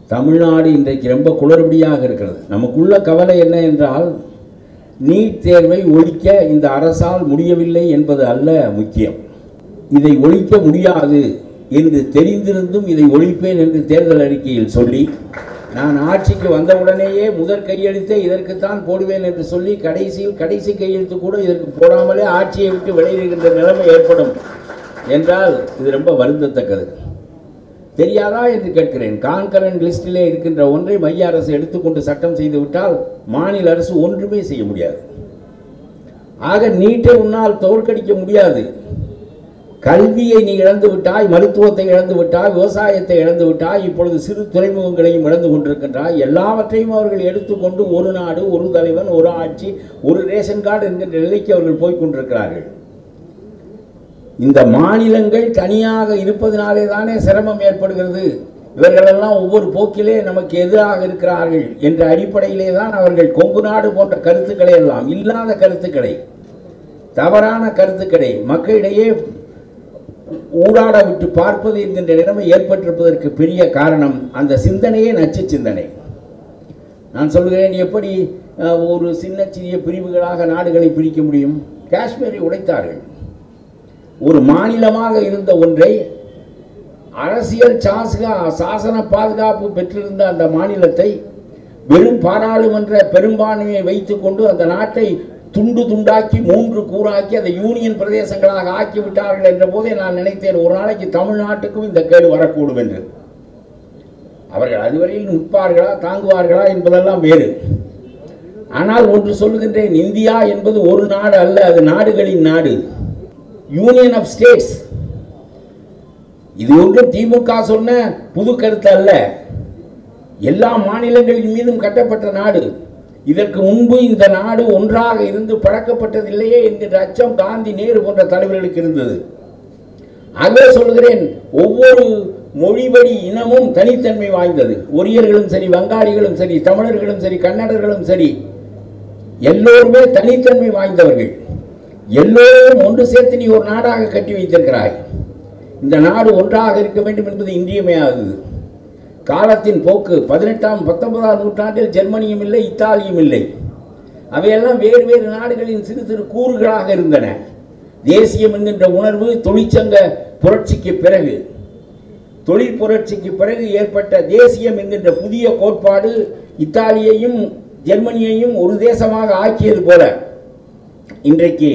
தமிழ்நாடு இன்றைக்கு ரொம்ப குளறுபடியாக இருக்கிறது நமக்குள்ள கவலை என்ன என்றால் நீட் தேர்வை ஒழிக்க இந்த அரசால் முடியவில்லை என்பது அல்ல முக்கியம் இதை ஒழிக்க முடியாது என்று தெரிந்திருந்தும் இதை ஒழிப்பேன் என்று தேர்தல் அறிக்கையில் சொல்லி நான் ஆட்சிக்கு வந்தவுடனேயே முதற் கையெழுத்தை இதற்குத்தான் போடுவேன் என்று சொல்லி கடைசியில் கடைசி கையெழுத்து கூட இதற்கு போடாமலே ஆட்சியை விட்டு வெளியேறுகின்ற நிலைமை ஏற்படும் என்றால் இது ரொம்ப வருந்தத்தக்கது தெரியாதா என்று கேட்கிறேன் கான்கரண்ட் லிஸ்டிலே இருக்கின்ற ஒன்றை மைய அரசு எடுத்துக்கொண்டு சட்டம் செய்து விட்டால் மாநில அரசு ஒன்றுமே செய்ய முடியாது ஆக நீட்டை உன்னால் தோற்கடிக்க முடியாது கல்வியை நீ இழந்து விட்டாய் மருத்துவத்தை இழந்து விட்டாய் விவசாயத்தை இழந்து விட்டாய் இப்பொழுது சிறு துறைமுகங்களையும் இழந்து கொண்டிருக்கின்றாய் எல்லாவற்றையும் அவர்கள் எடுத்துக்கொண்டு ஒரு நாடு ஒரு தலைவன் ஒரு ஆட்சி ஒரு ரேஷன் கார்டு என்கின்ற நிலைக்கு அவர்கள் போய்க் கொண்டிருக்கிறார்கள் இந்த மாநிலங்கள் தனியாக இருப்பதனாலே தானே சிரமம் ஏற்படுகிறது இவர்களெல்லாம் ஒவ்வொரு போக்கிலே நமக்கு எதிராக இருக்கிறார்கள் என்ற அடிப்படையிலே தான் அவர்கள் கொங்கு நாடு போன்ற கருத்துக்களை எல்லாம் இல்லாத கருத்துக்களை தவறான கருத்துக்களை மக்களிடையே ஊடாட விட்டு பார்ப்பது என்கின்ற நிலைமை ஏற்பட்டிருப்பதற்கு பெரிய காரணம் அந்த சிந்தனையே நச்சு சிந்தனை நான் சொல்கிறேன் எப்படி அஹ், ஒரு சின்ன சிறிய பிரிவுகளாக நாடுகளை பிரிக்க முடியும் காஷ்மீரை உடைத்தார்கள் ஒரு மாநிலமாக இருந்த ஒன்றை அரசியல் சாசக சாசன பாதுகாப்பு பெற்றிருந்த அந்த மாநிலத்தை வெறும் பாராளுமன்ற பெரும்பான்மையை வைத்துக்கொண்டு அந்த நாட்டை துண்டு துண்டாக்கி மூன்று கூறாக்கி அதை யூனியன் பிரதேசங்களாக ஆக்கி விட்டார்கள் என்ற போதே நான் நினைத்தேன் ஒரு நாளைக்கு தமிழ்நாட்டுக்கும் இந்த கேடு வரக்கூடும் என்று அவர்கள் அதுவரையில் நிற்பார்களா தாங்குவார்களா என்பதெல்லாம் வேறு ஆனால் ஒன்று சொல்லுகின்றேன் இந்தியா என்பது ஒரு நாடு அல்ல அது நாடுகளின் நாடு யூனியன் ஆஃப் ஸ்டேட்ஸ் இது ஒன்றும் திமுக சொன்ன புது கருத்து அல்ல எல்லா மாநிலங்களின் மீதும் கட்டப்பட்ட நாடு இதற்கு முன்பு இந்த நாடு ஒன்றாக இருந்து பழக்கப்பட்டதில்லையே என்கின்ற அச்சம் காந்தி நேரு போன்ற தலைவர்களுக்கு இருந்தது ஆகவே சொல்கிறேன் ஒவ்வொரு மொழிவழி இனமும் தனித்தன்மை வாய்ந்தது ஒரியர்களும் சரி வங்காளிகளும் சரி தமிழர்களும் சரி கன்னடர்களும் சரி எல்லோருமே தனித்தன்மை வாய்ந்தவர்கள் எல்லோரும் ஒன்று சேர்த்து நீ ஒரு நாடாக கட்டி வைத்திருக்கிறாய் இந்த நாடு ஒன்றாக இருக்க வேண்டும் என்பது இன்றியமையாதது காலத்தின் போக்கு பதினெட்டாம் பத்தொன்பதாம் நூற்றாண்டில் ஜெர்மனியும் இல்லை இத்தாலியும் இல்லை அவையெல்லாம் வேறு வேறு நாடுகளின் சிறு சிறு கூறுகளாக இருந்தன தேசியம் என்கின்ற உணர்வு தொழிற்சங்க புரட்சிக்கு பிறகு தொழில் புரட்சிக்கு பிறகு ஏற்பட்ட தேசியம் என்கின்ற புதிய கோட்பாடு இத்தாலியையும் ஜெர்மனியையும் ஒரு தேசமாக ஆக்கியது போல இன்றைக்கு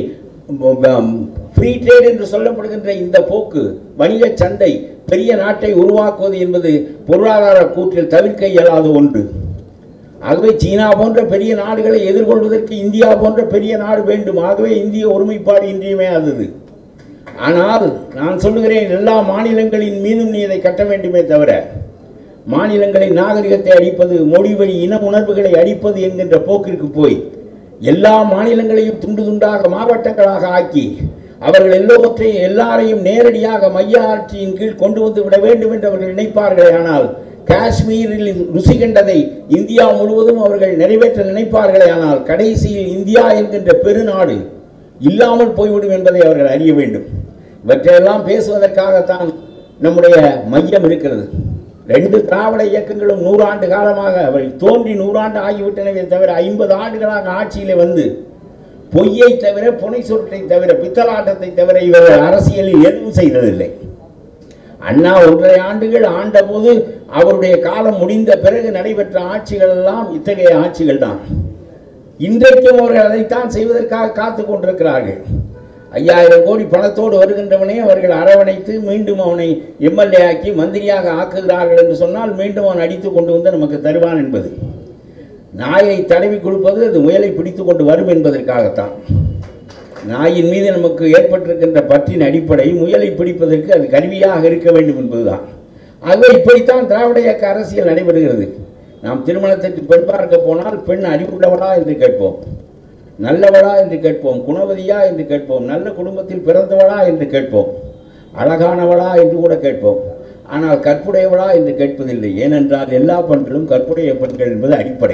ஃப்ரீ ட்ரேட் என்று சொல்லப்படுகின்ற இந்த போக்கு வணிக சந்தை பெரிய நாட்டை உருவாக்குவது என்பது பொருளாதார கூற்றில் தவிர்க்க இயலாத ஒன்று ஆகவே சீனா போன்ற பெரிய நாடுகளை எதிர்கொள்வதற்கு இந்தியா போன்ற பெரிய நாடு வேண்டும் ஆகவே இந்திய ஒருமைப்பாடு இன்றியமையாதது ஆனால் நான் சொல்லுகிறேன் எல்லா மாநிலங்களின் மீதும் நீ இதை கட்ட வேண்டுமே தவிர மாநிலங்களின் நாகரிகத்தை அடிப்பது மொழி வழி இன உணர்வுகளை அடிப்பது என்கின்ற போக்கிற்கு போய் எல்லா மாநிலங்களையும் துண்டு துண்டாக மாவட்டங்களாக ஆக்கி அவர்கள் எல்லோவற்றையும் எல்லாரையும் நேரடியாக மைய ஆட்சியின் கீழ் கொண்டு வந்து விட வேண்டும் என்று அவர்கள் நினைப்பார்களே ஆனால் காஷ்மீரில் ருசி கண்டதை இந்தியா முழுவதும் அவர்கள் நிறைவேற்ற நினைப்பார்களே ஆனால் கடைசியில் இந்தியா என்கின்ற பெருநாடு இல்லாமல் போய்விடும் என்பதை அவர்கள் அறிய வேண்டும் இவற்றையெல்லாம் பேசுவதற்காகத்தான் நம்முடைய மையம் இருக்கிறது ரெண்டு திராவிட இயக்கங்களும் நூறாண்டு காலமாக அவை தோன்றி நூறாண்டு ஆகிவிட்டனவே தவிர ஐம்பது ஆண்டுகளாக ஆட்சியிலே வந்து பொய்யை தவிர புனை சொற்றை தவிர பித்தலாட்டத்தை தவிர இவர்கள் அரசியலில் எதுவும் செய்ததில்லை அண்ணா ஒன்றரை ஆண்டுகள் ஆண்டபோது அவருடைய காலம் முடிந்த பிறகு நடைபெற்ற ஆட்சிகள் எல்லாம் இத்தகைய ஆட்சிகள் தான் இன்றைக்கும் அவர்கள் அதைத்தான் செய்வதற்காக காத்து கொண்டிருக்கிறார்கள் ஐயாயிரம் கோடி பணத்தோடு வருகின்றவனே அவர்கள் அரவணைத்து மீண்டும் அவனை எம்எல்ஏ ஆக்கி மந்திரியாக ஆக்குகிறார்கள் என்று சொன்னால் மீண்டும் அவன் அடித்து கொண்டு வந்து நமக்கு தருவான் என்பது நாயை தடவி கொடுப்பது அது முயலை பிடித்து கொண்டு வரும் என்பதற்காகத்தான் நாயின் மீது நமக்கு ஏற்பட்டிருக்கின்ற பற்றின் அடிப்படை முயலை பிடிப்பதற்கு அது கருவியாக இருக்க வேண்டும் என்பதுதான் ஆகவே இப்படித்தான் திராவிட இயக்க அரசியல் நடைபெறுகிறது நாம் திருமணத்திற்கு பெண் பார்க்க போனால் பெண் அறிவுள்ளவளா என்று கேட்போம் நல்லவளா என்று கேட்போம் குணவதியா என்று கேட்போம் நல்ல குடும்பத்தில் பிறந்தவளா என்று கேட்போம் அழகானவளா என்று கூட கேட்போம் ஆனால் கற்புடையவளா என்று கேட்பதில்லை ஏனென்றால் எல்லா பெண்களும் கற்புடைய பெண்கள் என்பது அடிப்படை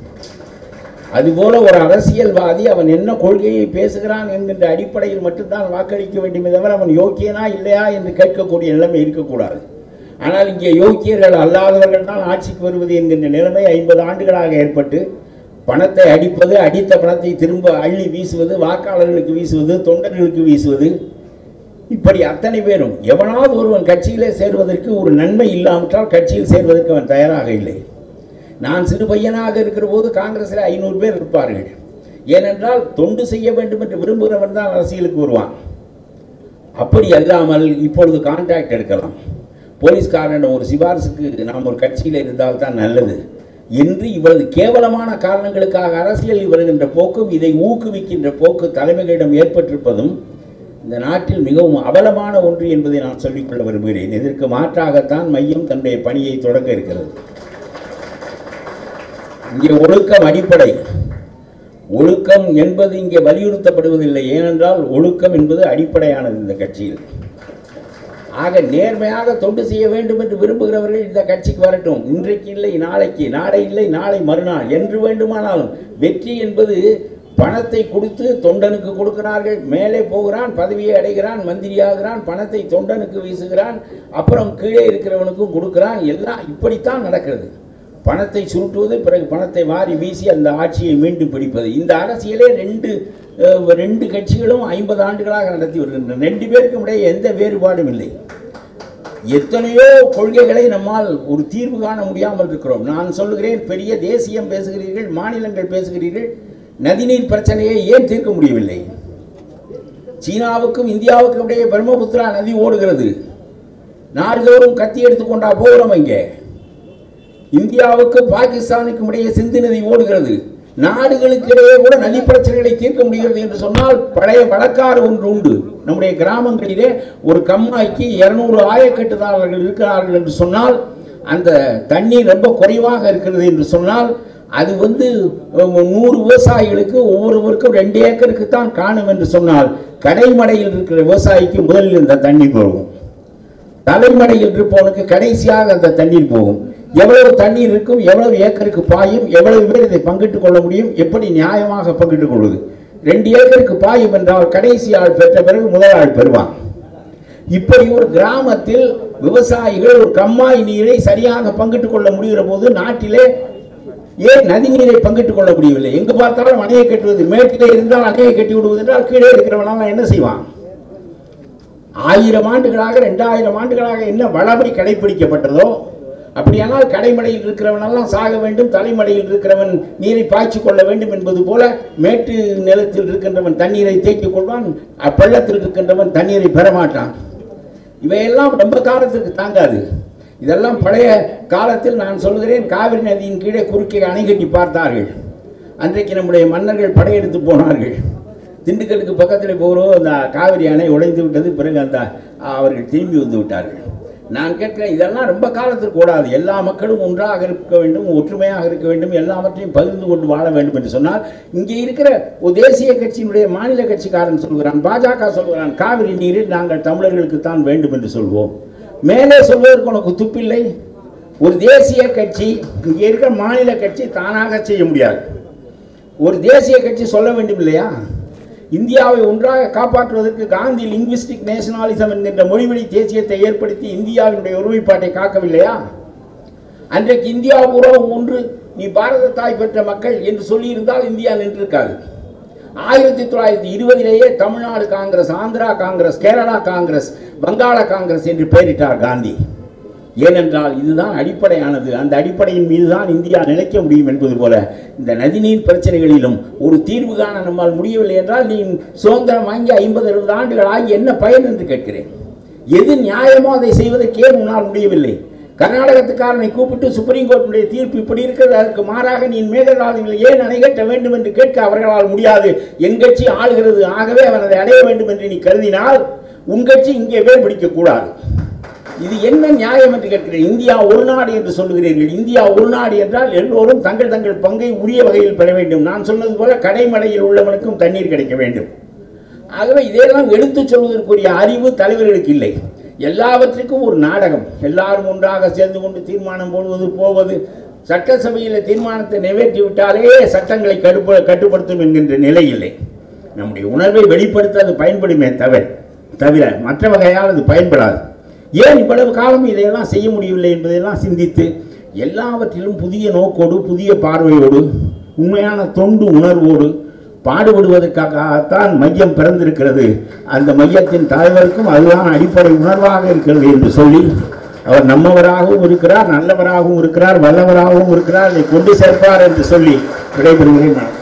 அதுபோல ஒரு அரசியல்வாதி அவன் என்ன கொள்கையை பேசுகிறான் என்கின்ற அடிப்படையில் மட்டும்தான் வாக்களிக்க வேண்டுமே தவிர அவன் யோக்கியனா இல்லையா என்று கேட்கக்கூடிய நிலைமை இருக்கக்கூடாது ஆனால் இங்கே யோக்கியர்கள் அல்லாதவர்கள் தான் ஆட்சிக்கு வருவது என்கின்ற நிலைமை ஐம்பது ஆண்டுகளாக ஏற்பட்டு பணத்தை அடிப்பது அடித்த பணத்தை திரும்ப அள்ளி வீசுவது வாக்காளர்களுக்கு வீசுவது தொண்டர்களுக்கு வீசுவது இப்படி அத்தனை பேரும் எவனாவது ஒருவன் கட்சியிலே சேர்வதற்கு ஒரு நன்மை இல்லாவிட்டால் கட்சியில் சேர்வதற்கு அவன் தயாராக இல்லை நான் சிறு பையனாக இருக்கிற போது காங்கிரஸில் ஐநூறு பேர் இருப்பார்கள் ஏனென்றால் தொண்டு செய்ய வேண்டும் என்று விரும்புகிறவன் தான் அரசியலுக்கு வருவான் அப்படி அல்லாமல் இப்பொழுது கான்டாக்ட் எடுக்கலாம் போலீஸ்காரன் ஒரு சிபாரிசுக்கு நாம் ஒரு கட்சியில் இருந்தால் தான் நல்லது என்று இவரது கேவலமான காரணங்களுக்காக அரசியலில் வருகின்ற போக்கும் இதை ஊக்குவிக்கின்ற போக்கு தலைமைகளிடம் ஏற்பட்டிருப்பதும் இந்த நாட்டில் மிகவும் அவலமான ஒன்று என்பதை நான் சொல்லிக்கொள்ள விரும்புகிறேன் இதற்கு மாற்றாகத்தான் மையம் தன்னுடைய பணியை தொடங்க இருக்கிறது இங்கே ஒழுக்கம் அடிப்படை ஒழுக்கம் என்பது இங்கே வலியுறுத்தப்படுவதில்லை ஏனென்றால் ஒழுக்கம் என்பது அடிப்படையானது இந்த கட்சியில் ஆக நேர்மையாக தொண்டு செய்ய வேண்டும் என்று விரும்புகிறவர்கள் இந்த கட்சிக்கு வரட்டும் இன்றைக்கு இல்லை நாளைக்கு நாளை இல்லை நாளை மறுநாள் என்று வேண்டுமானாலும் வெற்றி என்பது பணத்தை கொடுத்து தொண்டனுக்கு கொடுக்கிறார்கள் மேலே போகிறான் பதவியை அடைகிறான் மந்திரியாகிறான் பணத்தை தொண்டனுக்கு வீசுகிறான் அப்புறம் கீழே இருக்கிறவனுக்கும் கொடுக்கிறான் எல்லாம் இப்படித்தான் நடக்கிறது பணத்தை சுருட்டுவது பிறகு பணத்தை வாரி வீசி அந்த ஆட்சியை மீண்டும் பிடிப்பது இந்த அரசியலே ரெண்டு அஹ், ரெண்டு கட்சிகளும் ஐம்பது ஆண்டுகளாக நடத்தி வருகின்றன ரெண்டு பேருக்கும் இடையே எந்த வேறுபாடும் இல்லை எத்தனையோ கொள்கைகளை நம்மால் ஒரு தீர்வு காண முடியாமல் இருக்கிறோம் நான் சொல்லுகிறேன் பெரிய தேசியம் பேசுகிறீர்கள் மாநிலங்கள் பேசுகிறீர்கள் நதிநீர் பிரச்சனையை ஏன் தீர்க்க முடியவில்லை சீனாவுக்கும் இந்தியாவுக்கும் இடையே பிரம்மபுத்திரா நதி ஓடுகிறது நாடுதோறும் கத்தி எடுத்துக்கொண்டா போகிறோம் இங்கே இந்தியாவுக்கும் பாகிஸ்தானுக்கும் இடையே சிந்து நதி ஓடுகிறது நாடுகளுக்கு இடையே கூட நதி பிரச்சனைகளை தீர்க்க முடிகிறது என்று சொன்னால் பழைய வழக்காறு ஒன்று உண்டு நம்முடைய கிராமங்களிலே ஒரு கம்மாய்க்கு இருநூறு ஆயக்கட்டுதாரர்கள் இருக்கிறார்கள் என்று சொன்னால் அந்த தண்ணீர் ரொம்ப குறைவாக இருக்கிறது என்று சொன்னால் அது வந்து அஹ், நூறு விவசாயிகளுக்கு ஒவ்வொருவருக்கும் ரெண்டு ஏக்கருக்கு தான் காணும் என்று சொன்னால் கடைமடையில் இருக்கிற விவசாயிக்கு முதலில் இந்த தண்ணீர் போகும் தலைமடையில் இருப்பவனுக்கு கடைசியாக அந்த தண்ணீர் போகும் எவ்வளவு தண்ணீர் இருக்கும் எவ்வளவு ஏக்கருக்கு பாயும் எவ்வளவு பேர் இதை பங்கிட்டுக் கொள்ள முடியும் எப்படி நியாயமாக பங்கிட்டுக் கொள்வது ரெண்டு ஏக்கருக்கு பாயும் என்றால் கடைசி ஆள் பெற்ற பிறகு முதல் ஆள் பெறுவான் இப்படி ஒரு கிராமத்தில் விவசாயிகள் ஒரு கம்மாய் நீரை சரியாக பங்கிட்டுக் கொள்ள முடிகிற போது நாட்டிலே ஏன் நதி நீரை பங்கிட்டுக் கொள்ள முடியவில்லை எங்கு பார்த்தாலும் அணையை கட்டுவது மேற்கிலே இருந்தால் அணையை கட்டி விடுவது என்றால் கீழே இருக்கிறவனெல்லாம் என்ன செய்வான் ஆயிரம் ஆண்டுகளாக ரெண்டாயிரம் ஆண்டுகளாக என்ன வளமை கடைபிடிக்கப்பட்டதோ அப்படியானால் கடைமடையில் இருக்கிறவனெல்லாம் சாக வேண்டும் தலைமடையில் இருக்கிறவன் நீரை பாய்ச்சிக் கொள்ள வேண்டும் என்பது போல மேட்டு நிலத்தில் இருக்கின்றவன் தண்ணீரை தேக்கிக் கொள்வான் அப்பள்ளத்தில் இருக்கின்றவன் தண்ணீரை பெறமாட்டான் இவையெல்லாம் ரொம்ப காலத்திற்கு தாங்காது இதெல்லாம் பழைய காலத்தில் நான் சொல்கிறேன் காவிரி நதியின் கீழே குறுக்கே அணை கட்டி பார்த்தார்கள் அன்றைக்கு நம்முடைய மன்னர்கள் படையெடுத்து போனார்கள் திண்டுக்கலுக்கு பக்கத்தில் போகிறோம் அந்த காவிரி அணை உடைந்து விட்டது பிறகு அந்த அவர்கள் திரும்பி வந்து விட்டார்கள் நான் கேட்கிறேன் இதெல்லாம் ரொம்ப காலத்திற்கு கூடாது எல்லா மக்களும் ஒன்றாக இருக்க வேண்டும் ஒற்றுமையாக இருக்க வேண்டும் எல்லாவற்றையும் பகிர்ந்து கொண்டு வாழ வேண்டும் என்று சொன்னால் இங்கே இருக்கிற ஒரு தேசிய கட்சியினுடைய மாநில கட்சிக்காரன் சொல்கிறான் பாஜக சொல்கிறான் காவிரி நீரில் நாங்கள் தமிழர்களுக்கு தான் வேண்டும் என்று சொல்வோம் மேலே சொல்வதற்கு உனக்கு துப்பில்லை ஒரு தேசிய கட்சி இங்கே இருக்கிற மாநில கட்சி தானாக செய்ய முடியாது ஒரு தேசிய கட்சி சொல்ல வேண்டும் இல்லையா இந்தியாவை ஒன்றாக காப்பாற்றுவதற்கு காந்தி லிங்குவிஸ்டிக் நேஷனாலிசம் என்கின்ற மொழிவழி தேசியத்தை ஏற்படுத்தி இந்தியாவினுடைய ஒருமைப்பாட்டை காக்கவில்லையா அன்றைக்கு இந்தியா பூரா ஒன்று நீ பாரத தாய் பெற்ற மக்கள் என்று சொல்லியிருந்தால் இந்தியா நின்றிருக்காது ஆயிரத்தி தொள்ளாயிரத்தி இருபதிலேயே தமிழ்நாடு காங்கிரஸ் ஆந்திரா காங்கிரஸ் கேரளா காங்கிரஸ் வங்காள காங்கிரஸ் என்று பெயரிட்டார் காந்தி ஏனென்றால் இதுதான் அடிப்படையானது அந்த அடிப்படையின் மீதுதான் இந்தியா நிலைக்க முடியும் என்பது போல இந்த நதிநீர் பிரச்சனைகளிலும் ஒரு தீர்வு காண நம்மால் முடியவில்லை என்றால் நீ சுதந்திரம் வாங்கி ஐம்பது அறுபது ஆண்டுகள் ஆகி என்ன பயன் என்று கேட்கிறேன் எது நியாயமோ அதை செய்வதற்கே உன்னால் முடியவில்லை கர்நாடகத்துக்காரனை கூப்பிட்டு சுப்ரீம் கோர்ட்டுடைய தீர்ப்பு இப்படி இருக்கிறது அதற்கு மாறாக நீ மேகதாதுவில் ஏன் அணை கட்ட வேண்டும் என்று கேட்க அவர்களால் முடியாது என் கட்சி ஆளுகிறது ஆகவே அவன் அதை அடைய வேண்டும் என்று நீ கருதினால் உன் கட்சி இங்கே வேர் பிடிக்க கூடாது இது என்ன நியாயம் என்று கேட்கிறேன் இந்தியா ஒரு நாடு என்று சொல்லுகிறீர்கள் இந்தியா ஒரு நாடு என்றால் எல்லோரும் தங்கள் தங்கள் பங்கை உரிய வகையில் பெற வேண்டும் நான் சொன்னது போல கடைமடையில் உள்ளவனுக்கும் தண்ணீர் கிடைக்க வேண்டும் ஆகவே இதையெல்லாம் எடுத்துச் சொல்வதற்குரிய அறிவு தலைவர்களுக்கு இல்லை எல்லாவற்றுக்கும் ஒரு நாடகம் எல்லாரும் ஒன்றாக சேர்ந்து கொண்டு தீர்மானம் போடுவது போவது சட்டசபையில் தீர்மானத்தை நிறைவேற்றி விட்டாலே சட்டங்களை கடுப்ப கட்டுப்படுத்தும் என்கின்ற நிலை இல்லை நம்முடைய உணர்வை வெளிப்படுத்த அது பயன்படுமே தவிர தவிர மற்ற வகையால் அது பயன்படாது ஏன் இவ்வளவு காலம் இதையெல்லாம் செய்ய முடியவில்லை என்பதையெல்லாம் சிந்தித்து எல்லாவற்றிலும் புதிய நோக்கோடு புதிய பார்வையோடு உண்மையான தொண்டு உணர்வோடு பாடுபடுவதற்காகத்தான் மையம் பிறந்திருக்கிறது அந்த மையத்தின் தலைவருக்கும் அதுதான் அடிப்படை உணர்வாக இருக்கிறது என்று சொல்லி அவர் நம்மவராகவும் இருக்கிறார் நல்லவராகவும் இருக்கிறார் வல்லவராகவும் இருக்கிறார் அதை கொண்டு சேர்ப்பார் என்று சொல்லி விடைபெறுகிறேன் நான்